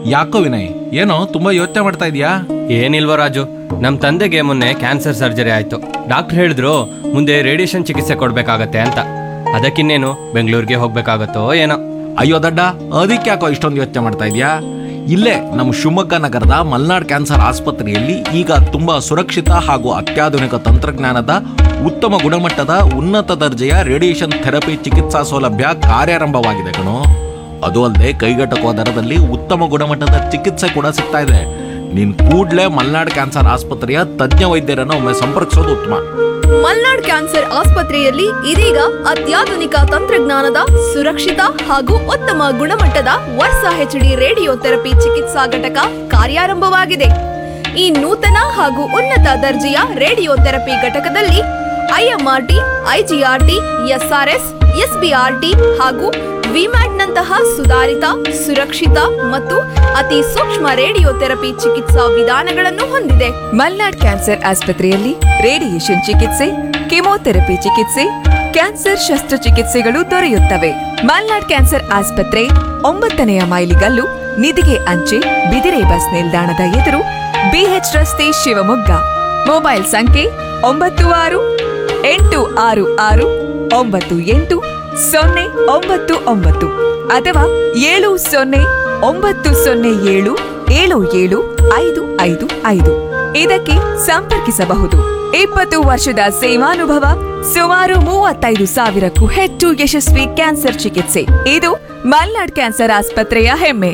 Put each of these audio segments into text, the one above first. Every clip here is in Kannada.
ಯಾಕೋ ವಿನಯ್ ಏನೋ ತುಂಬಾ ಯೋಚನೆ ಮಾಡ್ತಾ ಇದೀಯಾ ಏನಿಲ್ವ ರಾಜು ನಮ್ಮ ತಂದೆಗೆ ಮೊನ್ನೆ ಕ್ಯಾನ್ಸರ್ ಸರ್ಜರಿ ಆಯ್ತು ಡಾಕ್ಟರ್ ಹೇಳಿದ್ರು ಮುಂದೆ ರೇಡಿಯೇಷನ್ ಚಿಕಿತ್ಸೆ ಕೊಡ್ಬೇಕಾಗತ್ತೆ ಅಂತ ಅದಕ್ಕಿನ್ನೇನು ಬೆಂಗಳೂರಿಗೆ ಹೋಗ್ಬೇಕಾಗತ್ತೋ ಏನೋ ಅಯ್ಯೋ ದಡ್ಡ ಅದಕ್ಕೆ ಯಾಕೋ ಇಷ್ಟೊಂದು ಯೋಚನೆ ಮಾಡ್ತಾ ಇದೀಯಾ ಇಲ್ಲೇ ನಮ್ಮ ಶಿವಮೊಗ್ಗ ನಗರದ ಮಲ್ನಾಡ್ ಕ್ಯಾನ್ಸರ್ ಆಸ್ಪತ್ರೆಯಲ್ಲಿ ಈಗ ತುಂಬಾ ಸುರಕ್ಷಿತ ಹಾಗೂ ಅತ್ಯಾಧುನಿಕ ತಂತ್ರಜ್ಞಾನದ ಉತ್ತಮ ಗುಣಮಟ್ಟದ ಉನ್ನತ ದರ್ಜೆಯ ರೇಡಿಯೇಷನ್ ಥೆರಪಿ ಚಿಕಿತ್ಸಾ ಸೌಲಭ್ಯ ಕಾರ್ಯಾರಂಭವಾಗಿದೆ ಕಣೋ ಅದು ಅಲ್ಲದೆ ಕೈಗೆಟಕುವ ದರದಲ್ಲಿ ಉತ್ತಮ ಗುಣಮಟ್ಟದ ಚಿಕಿತ್ಸೆ ಕೂಡ ಸಿಗ್ತಾ ಇದೆ ನೀನ್ ಕೂಡ್ಲೇ ಮಲ್ನಾಡ್ ಕ್ಯಾನ್ಸರ್ ಆಸ್ಪತ್ರೆಯ ತಜ್ಞ ವೈದ್ಯರನ್ನು ಒಮ್ಮೆ ಸಂಪರ್ಕಿಸೋದು ಉತ್ತಮ ಮಲ್ನಾಡ್ ಕ್ಯಾನ್ಸರ್ ಆಸ್ಪತ್ರೆಯಲ್ಲಿ ಇದೀಗ ಅತ್ಯಾಧುನಿಕ ತಂತ್ರಜ್ಞಾನದ ಸುರಕ್ಷಿತ ಹಾಗೂ ಉತ್ತಮ ಗುಣಮಟ್ಟದ ವರ್ಸಾ ಹೆಚ್ಡಿ ರೇಡಿಯೋ ಥೆರಪಿ ಚಿಕಿತ್ಸಾ ಘಟಕ ಕಾರ್ಯಾರಂಭವಾಗಿದೆ ಈ ನೂತನ ಹಾಗೂ ಉನ್ನತ ದರ್ಜೆಯ ರೇಡಿಯೋ ಥೆರಪಿ ಘಟಕದಲ್ಲಿ ಐಎಂಆರ್ಟಿ ಐಜಿಆರ್ಟಿ ಎಸ್ಆರ್ಎಸ್ ಎಸ್ಬಿಆರ್ಟಿ ಹಾಗೂ ವಿಮ್ಯಾಟ್ನಂತಹ ಸುಧಾರಿತ ಸುರಕ್ಷಿತ ಮತ್ತು ಅತಿ ಸೂಕ್ಷ್ಮ ರೇಡಿಯೋ ಥೆರಪಿ ಚಿಕಿತ್ಸಾ ವಿಧಾನಗಳನ್ನು ಹೊಂದಿದೆ ಮಲ್ನಾಡ್ ಕ್ಯಾನ್ಸರ್ ಆಸ್ಪತ್ರೆಯಲ್ಲಿ ರೇಡಿಯೇಷನ್ ಚಿಕಿತ್ಸೆ ಕೆಮೊಥೆರಪಿ ಚಿಕಿತ್ಸೆ ಕ್ಯಾನ್ಸರ್ ಶಸ್ತ್ರಚಿಕಿತ್ಸೆಗಳು ದೊರೆಯುತ್ತವೆ ಮಲ್ನಾಡ್ ಕ್ಯಾನ್ಸರ್ ಆಸ್ಪತ್ರೆ ಒಂಬತ್ತನೆಯ ಮೈಲಿಗಲ್ಲು ನಿಧಿಗೆ ಅಂಚೆ ಬಿದಿರೆ ಬಸ್ ನಿಲ್ದಾಣದ ಎದುರು ಬಿಎಚ್ ರಸ್ತೆ ಶಿವಮೊಗ್ಗ ಮೊಬೈಲ್ ಸಂಖ್ಯೆ ಒಂಬತ್ತು ಆರು ಎಂಟು ಆರು ಆರು ಒಂಬತ್ತು ಎಂಟು ಸೊನ್ನೆ ಒಂಬತ್ತು ಒಂಬತ್ತು ಅಥವಾ ಏಳು ಸೊನ್ನೆ ಒಂಬತ್ತು ಸೊನ್ನೆ ಏಳು ಏಳು ಏಳು ಐದು ಐದು ಐದು ಇದಕ್ಕೆ ಸಂಪರ್ಕಿಸಬಹುದು ಇಪ್ಪತ್ತು ವರ್ಷದ ಸೇವಾನುಭವ ಸುಮಾರು ಮೂವತ್ತೈದು ಸಾವಿರಕ್ಕೂ ಹೆಚ್ಚು ಯಶಸ್ವಿ ಕ್ಯಾನ್ಸರ್ ಚಿಕಿತ್ಸೆ ಇದು ಮಲ್ನಾಡ್ ಕ್ಯಾನ್ಸರ್ ಆಸ್ಪತ್ರೆಯ ಹೆಮ್ಮೆ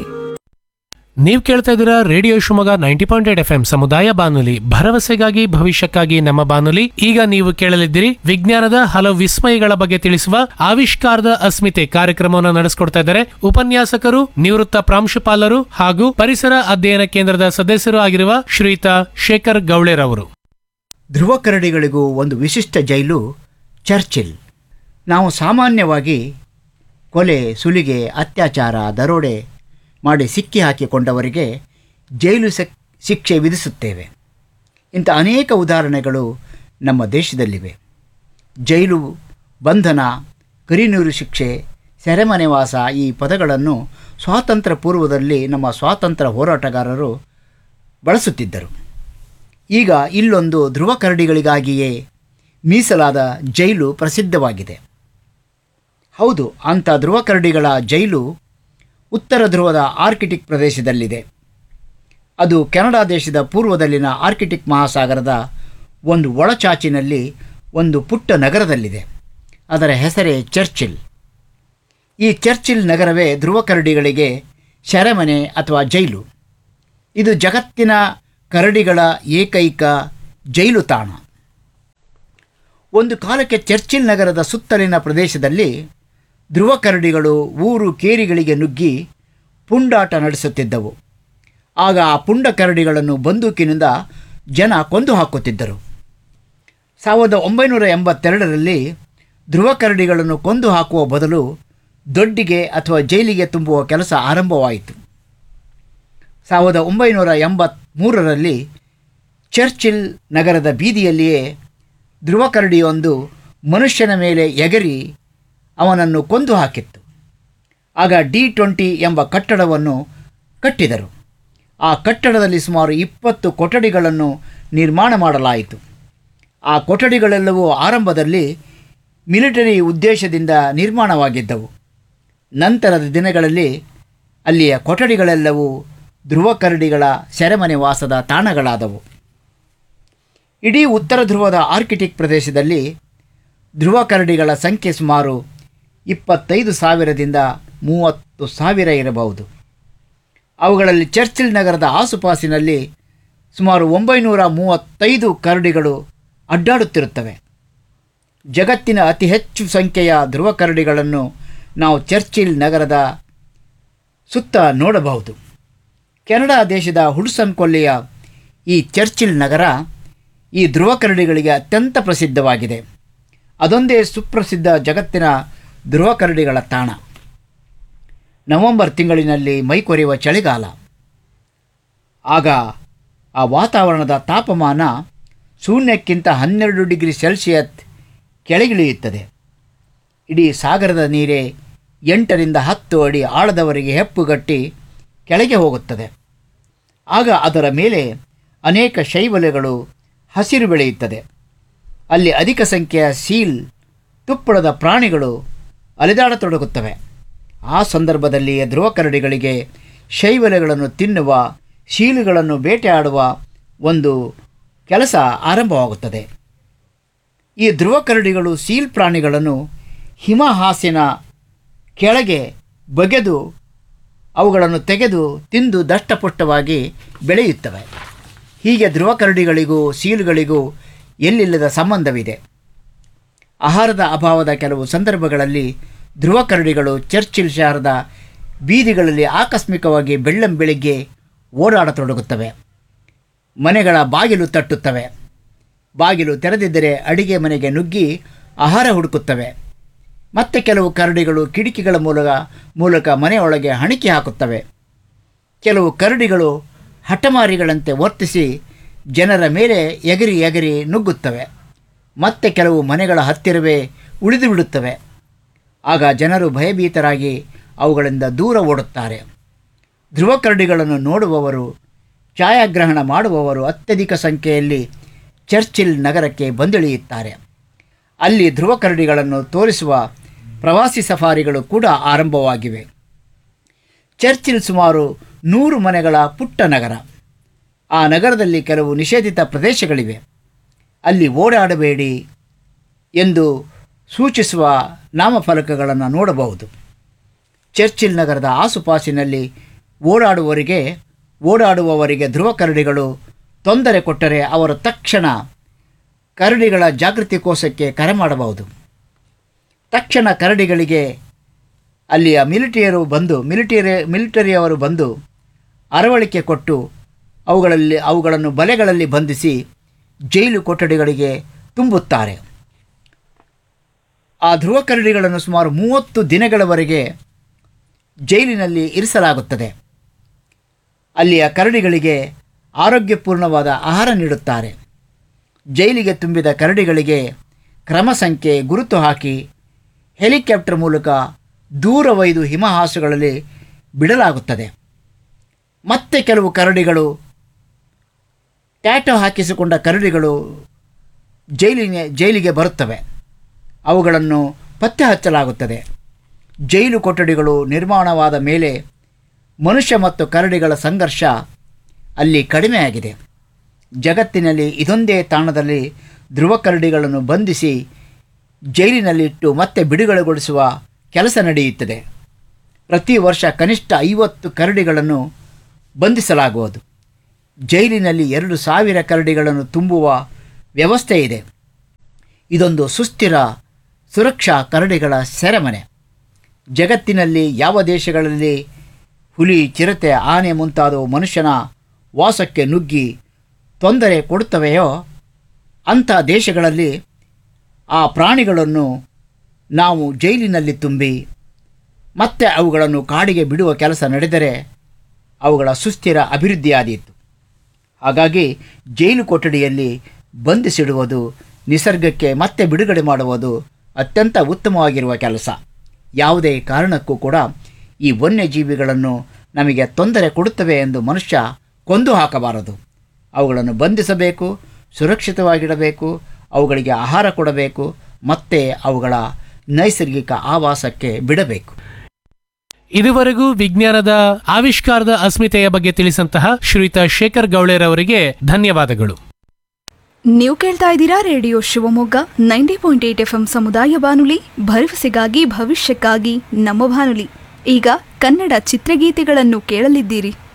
ನೀವು ಕೇಳ್ತಾ ಇದ್ದೀರಾ radio Shivamogga ninety point eight F M ಸಮುದಾಯ ಬಾನುಲಿ ಭರವಸೆಗಾಗಿ ಭವಿಷ್ಯಕ್ಕಾಗಿ ನಮ್ಮ ಬಾನುಲಿ ಈಗ ನೀವು ಕೇಳಲಿದ್ದೀರಿ ವಿಜ್ಞಾನದ ಹಲವು ವಿಸ್ಮಯಗಳ ಬಗ್ಗೆ ತಿಳಿಸುವ ಆವಿಷ್ಕಾರದ ಅಸ್ಮಿತೆ ಕಾರ್ಯಕ್ರಮವನ್ನು ನಡೆಸಿಕೊಡ್ತಾ ಇದ್ದಾರೆ ಉಪನ್ಯಾಸಕರು ನಿವೃತ್ತ ಪ್ರಾಂಶುಪಾಲರು ಹಾಗೂ ಪರಿಸರ ಅಧ್ಯಯನ ಕೇಂದ್ರದ ಸದಸ್ಯರು ಆಗಿರುವ ಶ್ರೀಯುತ ಶೇಖರ್ ಗೌಳೆರವರು ಧ್ರುವ ಕರಡಿಗಳಿಗೂ ಒಂದು ವಿಶಿಷ್ಟ ಜೈಲು ಚರ್ಚಿಲ್ ನಾವು ಸಾಮಾನ್ಯವಾಗಿ ಕೊಲೆ ಸುಲಿಗೆ ಅತ್ಯಾಚಾರ ದರೋಡೆ ಮಾಡಿ ಸಿಕ್ಕಿ ಹಾಕಿಕೊಂಡವರಿಗೆ ಜೈಲು ಸಕ್- ಶಿಕ್ಷೆ ವಿಧಿಸುತ್ತೇವೆ ಇಂಥ ಅನೇಕ ಉದಾಹರಣೆಗಳು ನಮ್ಮ ದೇಶದಲ್ಲಿವೆ ಜೈಲು ಬಂಧನ ಕರಿನೀರು ಶಿಕ್ಷೆ ಸೆರೆಮನೆವಾಸ ಈ ಪದಗಳನ್ನು ಸ್ವಾತಂತ್ರ್ಯ ಪೂರ್ವದಲ್ಲಿ ನಮ್ಮ ಸ್ವಾತಂತ್ರ್ಯ ಹೋರಾಟಗಾರರು ಬಳಸುತ್ತಿದ್ದರು ಈಗ ಇಲ್ಲೊಂದು ಧ್ರುವ ಕರಡಿಗಳಿಗಾಗಿಯೇ ಮೀಸಲಾದ ಜೈಲು ಪ್ರಸಿದ್ಧವಾಗಿದೆ ಹೌದು ಅಂಥ ಧ್ರುವ ಕರಡಿಗಳ ಜೈಲು ಉತ್ತರ ಧ್ರುವದ ಆರ್ಕಿಟಿಕ್ ಪ್ರದೇಶದಲ್ಲಿದೆ ಅದು ಕೆನಡಾ ದೇಶದ ಪೂರ್ವದಲ್ಲಿನ ಆರ್ಕಿಟಿಕ್ ಮಹಾಸಾಗರದ ಒಂದು ಒಳಚಾಚಿನಲ್ಲಿ ಒಂದು ಪುಟ್ಟ ನಗರದಲ್ಲಿದೆ ಅದರ ಹೆಸರೇ ಚರ್ಚಿಲ್ ಈ ಚರ್ಚಿಲ್ ನಗರವೇ ಧ್ರುವ ಕರಡಿಗಳಿಗೆ ಸೆರೆಮನೆ ಅಥವಾ ಜೈಲು ಇದು ಜಗತ್ತಿನ ಕರಡಿಗಳ ಏಕೈಕ ಜೈಲು ತಾಣ ಒಂದು ಕಾಲಕ್ಕೆ ಚರ್ಚಿಲ್ ನಗರದ ಸುತ್ತಲಿನ ಪ್ರದೇಶದಲ್ಲಿ ಧ್ರುವ ಕರಡಿಗಳು ಊರು ಕೇರಿಗಳಿಗೆ ನುಗ್ಗಿ ಪುಂಡಾಟ ನಡೆಸುತ್ತಿದ್ದವು ಆಗ ಆ ಪುಂಡ ಕರಡಿಗಳನ್ನು ಬಂದೂಕಿನಿಂದ ಜನ ಕೊಂದು ಹಾಕುತ್ತಿದ್ದರು ಸಾವಿರದ ಒಂಬೈನೂರ ಎಂಬತ್ತೆರಡರಲ್ಲಿ ಧ್ರುವ ಕರಡಿಗಳನ್ನು ಕೊಂದು ಹಾಕುವ ಬದಲು ದೊಡ್ಡಿಗೆ ಅಥವಾ ಜೈಲಿಗೆ ತುಂಬುವ ಕೆಲಸ ಆರಂಭವಾಯಿತು ಸಾವಿರದ ಒಂಬೈನೂರ ಎಂಬತ್ತ್ಮೂರರಲ್ಲಿ ಚರ್ಚಿಲ್ ನಗರದ ಬೀದಿಯಲ್ಲಿಯೇ ಧ್ರುವ ಕರಡಿಯೊಂದು ಮನುಷ್ಯನ ಮೇಲೆ ಎಗರಿ ಅವನನ್ನು ಕೊಂದು ಹಾಕಿತ್ತು ಆಗ ಡಿ ಟ್ವೆಂಟಿ ಎಂಬ ಕಟ್ಟಡವನ್ನು ಕಟ್ಟಿದರು ಆ ಕಟ್ಟಡದಲ್ಲಿ ಸುಮಾರು ಇಪ್ಪತ್ತು ಕೊಠಡಿಗಳನ್ನು ನಿರ್ಮಾಣ ಮಾಡಲಾಯಿತು ಆ ಕೊಠಡಿಗಳೆಲ್ಲವೂ ಆರಂಭದಲ್ಲಿ ಮಿಲಿಟರಿ ಉದ್ದೇಶದಿಂದ ನಿರ್ಮಾಣವಾಗಿದ್ದವು ನಂತರದ ದಿನಗಳಲ್ಲಿ ಅಲ್ಲಿಯ ಕೊಠಡಿಗಳೆಲ್ಲವೂ ಧ್ರುವ ಕರಡಿಗಳ ಸೆರೆಮನೆ ವಾಸದ ತಾಣಗಳಾದವು ಇಡೀ ಉತ್ತರ ಧ್ರುವದ ಆರ್ಕಿಟಿಕ್ ಪ್ರದೇಶದಲ್ಲಿ ಧ್ರುವ ಕರಡಿಗಳ ಸಂಖ್ಯೆ ಸುಮಾರು ಇಪ್ಪತ್ತೈದು ಸಾವಿರದಿಂದ ಮೂವತ್ತು ಸಾವಿರ ಇರಬಹುದು ಅವುಗಳಲ್ಲಿ ಚರ್ಚಿಲ್ ನಗರದ ಆಸುಪಾಸಿನಲ್ಲಿ ಸುಮಾರು ಒಂಬೈನೂರ ಮೂವತ್ತೈದು ಕರಡಿಗಳು ಅಡ್ಡಾಡುತ್ತಿರುತ್ತವೆ ಜಗತ್ತಿನ ಅತಿ ಹೆಚ್ಚು ಸಂಖ್ಯೆಯ ಧ್ರುವ ಕರಡಿಗಳನ್ನು ನಾವು ಚರ್ಚಿಲ್ ನಗರದ ಸುತ್ತ ನೋಡಬಹುದು ಕೆನಡಾ ದೇಶದ ಹುಡ್ಸನ್ ಕೊಲ್ಲಿಯ ಈ ಚರ್ಚಿಲ್ ನಗರ ಈ ಧ್ರುವ ಕರಡಿಗಳಿಗೆ ಅತ್ಯಂತ ಪ್ರಸಿದ್ಧವಾಗಿದೆ ಅದೊಂದೇ ಸುಪ್ರಸಿದ್ಧ ಜಗತ್ತಿನ ಧ್ರುವ ಕರಡಿಗಳ ತಾಣ ನವೆಂಬರ್ ತಿಂಗಳಿನಲ್ಲಿ ಮೈಕೊರೆಯುವ ಚಳಿಗಾಲ ಆಗ ಆ ವಾತಾವರಣದ ತಾಪಮಾನ ಶೂನ್ಯಕ್ಕಿಂತ ಹನ್ನೆರಡು ಡಿಗ್ರಿ ಸೆಲ್ಸಿಯಸ್ ಕೆಳಗಿಳಿಯುತ್ತದೆ ಇಡೀ ಸಾಗರದ ನೀರೇ ಎಂಟರಿಂದ ಹತ್ತು ಅಡಿ ಆಳದವರೆಗೆ ಹೆಪ್ಪುಗಟ್ಟಿ ಕೆಳಗೆ ಹೋಗುತ್ತದೆ ಆಗ ಅದರ ಮೇಲೆ ಅನೇಕ ಶೈವಲೆಗಳು ಹಸಿರು ಬೆಳೆಯುತ್ತದೆ ಅಲ್ಲಿ ಅಧಿಕ ಸಂಖ್ಯೆಯ ಸೀಲ್ ತುಪ್ಪಳದ ಪ್ರಾಣಿಗಳು ಅಲೆದಾಡತೊಡಗುತ್ತವೆ ಆ ಸಂದರ್ಭದಲ್ಲಿ ಧ್ರುವ ಕರಡಿಗಳಿಗೆ ಶೈವಲೆಗಳನ್ನು ತಿನ್ನುವ ಶೀಲುಗಳನ್ನು ಬೇಟೆಯಾಡುವ ಒಂದು ಕೆಲಸ ಆರಂಭವಾಗುತ್ತದೆ ಈ ಧ್ರುವ ಕರಡಿಗಳು ಸೀಲ್ ಪ್ರಾಣಿಗಳನ್ನು ಹಿಮಹಾಸಿನ ಕೆಳಗೆ ಬಗೆದು ಅವುಗಳನ್ನು ತೆಗೆದು ತಿಂದು ದಷ್ಟಪುಷ್ಟವಾಗಿ ಬೆಳೆಯುತ್ತವೆ ಹೀಗೆ ಧ್ರುವ ಕರಡಿಗಳಿಗೂ ಸೀಲುಗಳಿಗೂ ಎಲ್ಲಿಲ್ಲದ ಸಂಬಂಧವಿದೆ ಆಹಾರದ ಅಭಾವದ ಕೆಲವು ಸಂದರ್ಭಗಳಲ್ಲಿ ಧ್ರುವ ಕರಡಿಗಳು ಚರ್ಚಿಲ್ ಶಹರದ ಬೀದಿಗಳಲ್ಲಿ ಆಕಸ್ಮಿಕವಾಗಿ ಬೆಳ್ಳಂ ಬೆಳಿಗ್ಗೆ ಓಡಾಡತೊಡಗುತ್ತವೆ ಮನೆಗಳ ಬಾಗಿಲು ತಟ್ಟುತ್ತವೆ ಬಾಗಿಲು ತೆರೆದಿದ್ದರೆ ಅಡಿಗೆ ಮನೆಗೆ ನುಗ್ಗಿ ಆಹಾರ ಹುಡುಕುತ್ತವೆ ಮತ್ತೆ ಕೆಲವು ಕರಡಿಗಳು ಕಿಟಕಿಗಳ ಮೂಲಕ ಮೂಲಕ ಮನೆಯೊಳಗೆ ಹಣಿಕೆ ಹಾಕುತ್ತವೆ ಕೆಲವು ಕರಡಿಗಳು ಹಠಮಾರಿಗಳಂತೆ ವರ್ತಿಸಿ ಜನರ ಮೇಲೆ ಎಗರಿ ಎಗರಿ ನುಗ್ಗುತ್ತವೆ ಮತ್ತೆ ಕೆಲವು ಮನೆಗಳ ಹತ್ತಿರವೇ ಉಳಿದು ಬಿಡುತ್ತವೆ ಆಗ ಜನರು ಭಯಭೀತರಾಗಿ ಅವುಗಳಿಂದ ದೂರ ಓಡುತ್ತಾರೆ ಧ್ರುವ ಕರಡಿಗಳನ್ನು ನೋಡುವವರು ಛಾಯಾಗ್ರಹಣ ಮಾಡುವವರು ಅತ್ಯಧಿಕ ಸಂಖ್ಯೆಯಲ್ಲಿ ಚರ್ಚಿಲ್ ನಗರಕ್ಕೆ ಬಂದಿಳಿಯುತ್ತಾರೆ ಅಲ್ಲಿ ಧ್ರುವ ಕರಡಿಗಳನ್ನು ತೋರಿಸುವ ಪ್ರವಾಸಿ ಸಫಾರಿಗಳು ಕೂಡ ಆರಂಭವಾಗಿವೆ ಚರ್ಚಿಲ್ ಸುಮಾರು ನೂರು ಮನೆಗಳ ಪುಟ್ಟ ನಗರ ಆ ನಗರದಲ್ಲಿ ಕೆಲವು ನಿಷೇಧಿತ ಪ್ರದೇಶಗಳಿವೆ ಅಲ್ಲಿ ಓಡಾಡಬೇಡಿ ಎಂದು ಸೂಚಿಸುವ ನಾಮಫಲಕಗಳನ್ನು ನೋಡಬಹುದು ಚರ್ಚಿಲ್ ನಗರದ ಆಸುಪಾಸಿನಲ್ಲಿ ಓಡಾಡುವವರಿಗೆ ಓಡಾಡುವವರಿಗೆ ಧ್ರುವ ಕರಡಿಗಳು ತೊಂದರೆ ಕೊಟ್ಟರೆ ಅವರು ತಕ್ಷಣ ಕರಡಿಗಳ ಜಾಗೃತಿ ಕೋಶಕ್ಕೆ ಕರೆ ಮಾಡಬಹುದು ತಕ್ಷಣ ಕರಡಿಗಳಿಗೆ ಅಲ್ಲಿಯ ಮಿಲಿಟರಿಯರು ಬಂದು ಮಿಲಿಟರಿ ಮಿಲಿಟರಿಯವರು ಬಂದು ಅರವಳಿಕೆ ಕೊಟ್ಟು ಅವುಗಳಲ್ಲಿ ಅವುಗಳನ್ನು ಬಲೆಗಳಲ್ಲಿ ಬಂಧಿಸಿ ಜೈಲು ಕೊಠಡಿಗಳಿಗೆ ತುಂಬುತ್ತಾರೆ ಆ ಧ್ರುವ ಕರಡಿಗಳನ್ನು ಸುಮಾರು ಮೂವತ್ತು ದಿನಗಳವರೆಗೆ ಜೈಲಿನಲ್ಲಿ ಇರಿಸಲಾಗುತ್ತದೆ ಅಲ್ಲಿಯ ಕರಡಿಗಳಿಗೆ ಆರೋಗ್ಯಪೂರ್ಣವಾದ ಆಹಾರ ನೀಡುತ್ತಾರೆ ಜೈಲಿಗೆ ತುಂಬಿದ ಕರಡಿಗಳಿಗೆ ಕ್ರಮ ಸಂಖ್ಯೆ ಗುರುತು ಹಾಕಿ ಹೆಲಿಕಾಪ್ಟರ್ ಮೂಲಕ ದೂರ ಒಯ್ದು ಹಿಮಹಾಸುಗಳಲ್ಲಿ ಬಿಡಲಾಗುತ್ತದೆ ಮತ್ತೆ ಕೆಲವು ಕರಡಿಗಳು ಟ್ಯಾಟೋ ಹಾಕಿಸಿಕೊಂಡ ಕರಡಿಗಳು ಜೈಲಿನ ಜೈಲಿಗೆ ಬರುತ್ತವೆ ಅವುಗಳನ್ನು ಪತ್ತೆ ಹಚ್ಚಲಾಗುತ್ತದೆ ಜೈಲು ಕೊಠಡಿಗಳು ನಿರ್ಮಾಣವಾದ ಮೇಲೆ ಮನುಷ್ಯ ಮತ್ತು ಕರಡಿಗಳ ಸಂಘರ್ಷ ಅಲ್ಲಿ ಕಡಿಮೆಯಾಗಿದೆ ಜಗತ್ತಿನಲ್ಲಿ ಇದೊಂದೇ ತಾಣದಲ್ಲಿ ಧ್ರುವ ಕರಡಿಗಳನ್ನು ಬಂಧಿಸಿ ಜೈಲಿನಲ್ಲಿಟ್ಟು ಮತ್ತೆ ಬಿಡುಗಡೆಗೊಳಿಸುವ ಕೆಲಸ ನಡೆಯುತ್ತದೆ ಪ್ರತಿ ವರ್ಷ ಕನಿಷ್ಠ ಐವತ್ತು ಕರಡಿಗಳನ್ನು ಬಂಧಿಸಲಾಗುವುದು ಜೈಲಿನಲ್ಲಿ ಎರಡು ಸಾವಿರ ಕರಡಿಗಳನ್ನು ತುಂಬುವ ವ್ಯವಸ್ಥೆ ಇದೆ ಇದೊಂದು ಸುಸ್ಥಿರ ಸುರಕ್ಷಾ ಕರಡಿಗಳ ಸೆರೆಮನೆ ಜಗತ್ತಿನಲ್ಲಿ ಯಾವ ದೇಶಗಳಲ್ಲಿ ಹುಲಿ ಚಿರತೆ ಆನೆ ಮುಂತಾದವು ಮನುಷ್ಯನ ವಾಸಕ್ಕೆ ನುಗ್ಗಿ ತೊಂದರೆ ಕೊಡುತ್ತವೆಯೋ ಅಂಥ ದೇಶಗಳಲ್ಲಿ ಆ ಪ್ರಾಣಿಗಳನ್ನು ನಾವು ಜೈಲಿನಲ್ಲಿ ತುಂಬಿ ಮತ್ತೆ ಅವುಗಳನ್ನು ಕಾಡಿಗೆ ಬಿಡುವ ಕೆಲಸ ನಡೆದರೆ ಅವುಗಳ ಸುಸ್ಥಿರ ಅಭಿವೃದ್ಧಿಯಾದೀತು ಹಾಗಾಗಿ ಜೈಲು ಕೊಠಡಿಯಲ್ಲಿ ಬಂಧಿಸಿಡುವುದು ನಿಸರ್ಗಕ್ಕೆ ಮತ್ತೆ ಬಿಡುಗಡೆ ಮಾಡುವುದು ಅತ್ಯಂತ ಉತ್ತಮವಾಗಿರುವ ಕೆಲಸ ಯಾವುದೇ ಕಾರಣಕ್ಕೂ ಕೂಡ ಈ ವನ್ಯಜೀವಿಗಳನ್ನು ನಮಗೆ ತೊಂದರೆ ಕೊಡುತ್ತವೆ ಎಂದು ಮನುಷ್ಯ ಕೊಂದು ಹಾಕಬಾರದು ಅವುಗಳನ್ನು ಬಂಧಿಸಬೇಕು ಸುರಕ್ಷಿತವಾಗಿಡಬೇಕು ಅವುಗಳಿಗೆ ಆಹಾರ ಕೊಡಬೇಕು ಮತ್ತೆ ಅವುಗಳ ನೈಸರ್ಗಿಕ ಆವಾಸಕ್ಕೆ ಬಿಡಬೇಕು ಇದುವರೆಗೂ ವಿಜ್ಞಾನದ ಆವಿಷ್ಕಾರದ ಅಸ್ಮಿತೆಯ ಬಗ್ಗೆ ತಿಳಿಸಂತಹ ಶ್ರೀಯುತ ಶೇಖರ್ ಗೌಳೆರವರಿಗೆ ಧನ್ಯವಾದಗಳು ನೀವು ಕೇಳ್ತಾ ಇದ್ದೀರಾ radio Shivamogga ninety point eight F M ಸಮುದಾಯ ಬಾನುಲಿ ಭರವಸೆಗಾಗಿ ಭವಿಷ್ಯಕ್ಕಾಗಿ ನಮ್ಮ ಬಾನುಲಿ ಈಗ ಕನ್ನಡ ಚಿತ್ರಗೀತೆಗಳನ್ನು ಕೇಳಲಿದ್ದೀರಿ